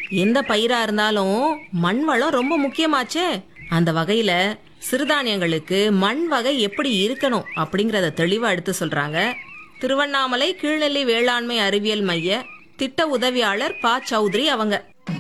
எந்த பயிரா இருந்தாலும் மண் வளம் ரொம்ப முக்கியமாச்சே அந்த வகையில சிறுதானியங்களுக்கு மண் வகை எப்படி இருக்கணும் அப்படிங்கறத தெளிவா எடுத்து சொல்றாங்க திருவண்ணாமலை கீழ்நெல்லி வேளாண்மை அறிவியல் மைய திட்ட உதவியாளர் பா சௌத்ரி அவங்க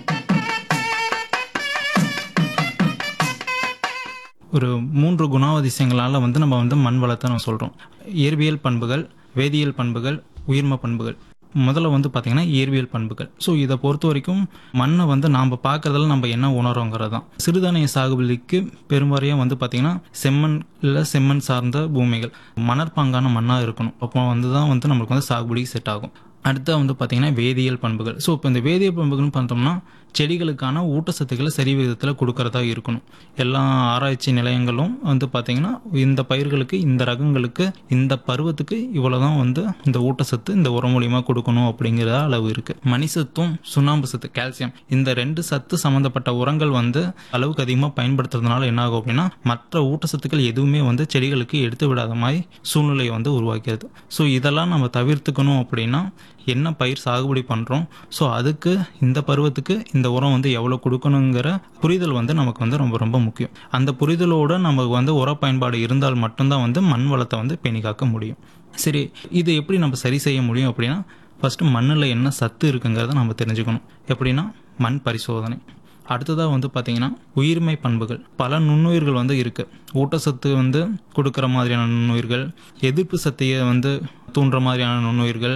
ஒரு மூன்று குணாதிசயங்களால் வந்து நம்ம வந்து மண் வளத்தை நம்ம சொல்கிறோம் இயற்பியல் பண்புகள் வேதியியல் பண்புகள் உயிர்ம பண்புகள் முதல்ல வந்து பார்த்திங்கன்னா இயற்பியல் பண்புகள் ஸோ இதை பொறுத்த வரைக்கும் மண்ணை வந்து நாம் பார்க்கறதுல நம்ம என்ன உணரோங்கிறது தான் சிறுதானிய சாகுபடிக்கு பெரும்பாறையாக வந்து பார்த்திங்கன்னா செம்மண் இல்லை செம்மண் சார்ந்த பூமிகள் மணற்பாங்கான மண்ணாக இருக்கணும் அப்போ வந்து தான் வந்து நம்மளுக்கு வந்து சாகுபடிக்கு செட் ஆகும் அடுத்து வந்து பார்த்திங்கன்னா வேதியியல் பண்புகள் ஸோ இப்போ இந்த வேதியியல் பண்புகள்னு பார்த்தோம்னா செடிகளுக்கான ஊட்டச்சத்துக்களை சரி விகிதத்தில் கொடுக்கறதா இருக்கணும் எல்லா ஆராய்ச்சி நிலையங்களும் வந்து பார்த்திங்கன்னா இந்த பயிர்களுக்கு இந்த ரகங்களுக்கு இந்த பருவத்துக்கு இவ்வளோதான் வந்து இந்த ஊட்டச்சத்து இந்த உரம் மூலியமாக கொடுக்கணும் அப்படிங்கிற அளவு இருக்குது மணிசத்தும் சுண்ணாம்பு சத்து கால்சியம் இந்த ரெண்டு சத்து சம்மந்தப்பட்ட உரங்கள் வந்து அளவுக்கு அதிகமாக பயன்படுத்துறதுனால என்ன ஆகும் அப்படின்னா மற்ற ஊட்டச்சத்துக்கள் எதுவுமே வந்து செடிகளுக்கு எடுத்து விடாத மாதிரி சூழ்நிலையை வந்து உருவாக்கிறது ஸோ இதெல்லாம் நம்ம தவிர்த்துக்கணும் அப்படின்னா என்ன பயிர் சாகுபடி பண்ணுறோம் ஸோ அதுக்கு இந்த பருவத்துக்கு இந்த உரம் வந்து எவ்வளோ கொடுக்கணுங்கிற புரிதல் வந்து நமக்கு வந்து ரொம்ப ரொம்ப முக்கியம் அந்த புரிதலோட நமக்கு வந்து உர பயன்பாடு இருந்தால் மட்டும்தான் வந்து மண் வளத்தை வந்து பேணி காக்க முடியும் சரி இது எப்படி நம்ம சரி செய்ய முடியும் அப்படின்னா ஃபஸ்ட்டு மண்ணில் என்ன சத்து இருக்குங்கிறத நம்ம தெரிஞ்சுக்கணும் எப்படின்னா மண் பரிசோதனை அடுத்ததாக வந்து பார்த்தீங்கன்னா உயிர்மை பண்புகள் பல நுண்ணுயிர்கள் வந்து இருக்குது ஊட்டச்சத்து வந்து கொடுக்குற மாதிரியான நுண்ணுயிர்கள் எதிர்ப்பு சக்தியை வந்து தூண்டுற மாதிரியான நுண்ணுயிர்கள்